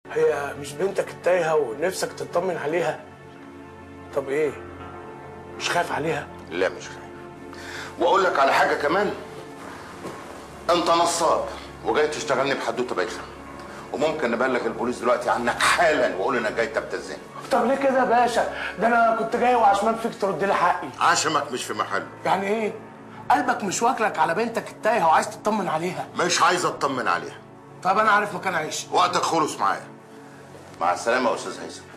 هي مش بنتك التايهه ونفسك تطمن عليها طب ايه مش خايف عليها لا مش خايف واقول لك على حاجه كمان انت نصاب وجاي تشتغلني بحدوته بايخه وممكن نبلغ البوليس دلوقتي عنك حالا واقول انك جاي تبتزني طب ليه كده يا باشا ده انا كنت جاي وعشمان فيك ترد لي حقي عشمك مش في محله يعني ايه قلبك مش واكلك على بنتك التايهه وعايز تطمن عليها مش عايز اطمن عليها طب انا عارف مكان عيش وقتك خلص معايا مع السلامه يا استاذ هيثم